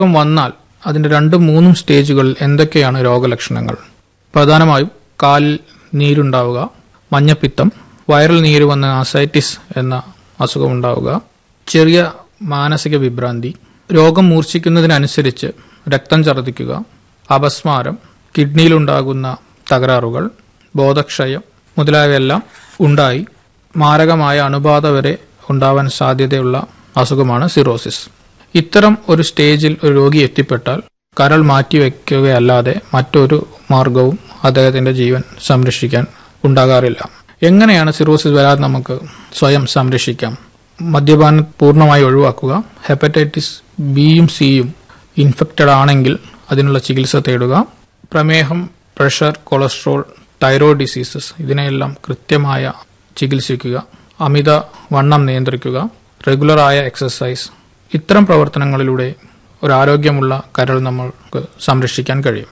രോഗം വന്നാൽ അതിന്റെ രണ്ടും മൂന്നും സ്റ്റേജുകളിൽ എന്തൊക്കെയാണ് രോഗലക്ഷണങ്ങൾ പ്രധാനമായും കാലിൽ നീരുണ്ടാവുക മഞ്ഞപ്പിത്തം വൈറൽ നീര് വന്ന ആസൈറ്റിസ് എന്ന അസുഖമുണ്ടാവുക ചെറിയ മാനസിക വിഭ്രാന്തി രോഗം മൂർച്ഛിക്കുന്നതിനനുസരിച്ച് രക്തം ഛർദ്ദിക്കുക അപസ്മാരം കിഡ്നിയിലുണ്ടാകുന്ന തകരാറുകൾ ബോധക്ഷയം മുതലായവയെല്ലാം ഉണ്ടായി മാരകമായ അണുബാധ വരെ ഉണ്ടാവാൻ സാധ്യതയുള്ള അസുഖമാണ് സിറോസിസ് ഇത്തരം ഒരു സ്റ്റേജിൽ ഒരു രോഗി എത്തിപ്പെട്ടാൽ കരൾ മാറ്റിവെക്കുകയല്ലാതെ മറ്റൊരു മാർഗവും അദ്ദേഹത്തിന്റെ ജീവൻ സംരക്ഷിക്കാൻ ഉണ്ടാകാറില്ല എങ്ങനെയാണ് സിറോസിസ് വരാതെ നമുക്ക് സ്വയം സംരക്ഷിക്കാം മദ്യപാനം പൂർണ്ണമായി ഒഴിവാക്കുക ഹെപ്പറ്റൈറ്റിസ് ബിയും സിയും ഇൻഫെക്റ്റഡ് ആണെങ്കിൽ അതിനുള്ള ചികിത്സ തേടുക പ്രമേഹം പ്രഷർ കൊളസ്ട്രോൾ തൈറോയ്ഡ് ഡിസീസസ് ഇതിനെയെല്ലാം കൃത്യമായ ചികിത്സിക്കുക അമിത വണ്ണം നിയന്ത്രിക്കുക റെഗുലറായ എക്സസൈസ് ഇത്തരം പ്രവർത്തനങ്ങളിലൂടെ ഒരു ആരോഗ്യമുള്ള കരൾ നമ്മൾക്ക് സംരക്ഷിക്കാൻ കഴിയും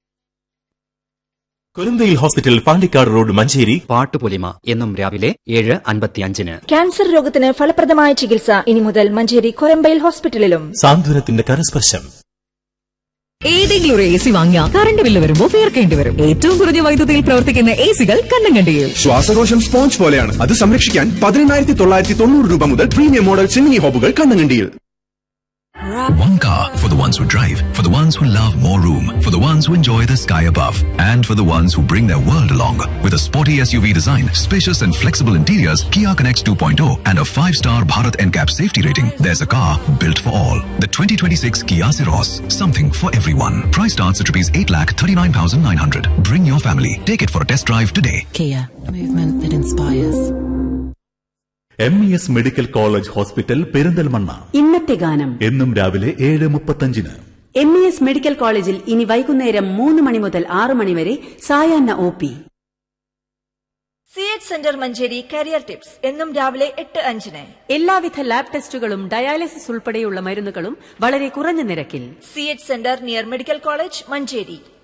കൊരന്തയിൽ ഹോസ്പിറ്റൽ പാണ്ടിക്കാട് റോഡ് മഞ്ചേരി പാട്ടുപൊലിമ എന്നും രാവിലെ ഏഴ് അൻപത്തിയഞ്ചിന് ക്യാൻസർ രോഗത്തിന് ഫലപ്രദമായ ചികിത്സ ഇനി മുതൽ മഞ്ചേരി കൊരമ്പയിൽ ഹോസ്പിറ്റലിലും സാന്ത്വനത്തിന്റെ കരസ്പർശം ഏതെങ്കിലും ഒരു എ സി വാങ്ങിയാൽ കറണ്ട് ബില്ല് വരുമ്പോൾ തീർക്കേണ്ടി വരും ഏറ്റവും കുറഞ്ഞ വൈദ്യുതിയിൽ പ്രവർത്തിക്കുന്ന എ സികൾ കണ്ണങ്കണ്ടിയിൽ ശ്വാസകോശം സ്പോഞ്ച് പോലെയാണ് അത് സംരക്ഷിക്കാൻ പതിനെണ്ണായിരത്തി തൊള്ളായിരത്തി തൊണ്ണൂറ് രൂപ മുതൽ പ്രീമിയം മോഡൽ ചിമ്മിനി ഹോബുകൾ കണ്ണങ്കണ്ടിയിൽ One car for the ones who drive, for the ones who love more room, for the ones who enjoy the sky above, and for the ones who bring their world along. With a sporty SUV design, spacious and flexible interiors, Kia Connects 2.0, and a 5-star Bharat NCAP safety rating, there's a car built for all. The 2026 Kia Ceros, something for everyone. Price starts at rupees 8,39,900. Bring your family. Take it for a test drive today. Kia, movement that inspires. M E S medical college hospital Perinthalmanna ഇന്നത്തെ ഗാനം എന്നും രാവിലെ ഏഴ് മുപ്പത്തഞ്ചിന് M E S medical കോളേജിൽ ഇനി വൈകുന്നേരം മൂന്ന് മണി മുതൽ ആറ് മണി വരെ സായാഹ്ന O P C H centre Manjeri career tips എന്നും രാവിലെ എട്ട് അഞ്ചിന് എല്ലാവിധ ലാബ് ടെസ്റ്റുകളും ഡയാലിസിസ് ഉൾപ്പെടെയുള്ള മരുന്നുകളും വളരെ കുറഞ്ഞ നിരക്കിൽ C H centre near medical college Manjeri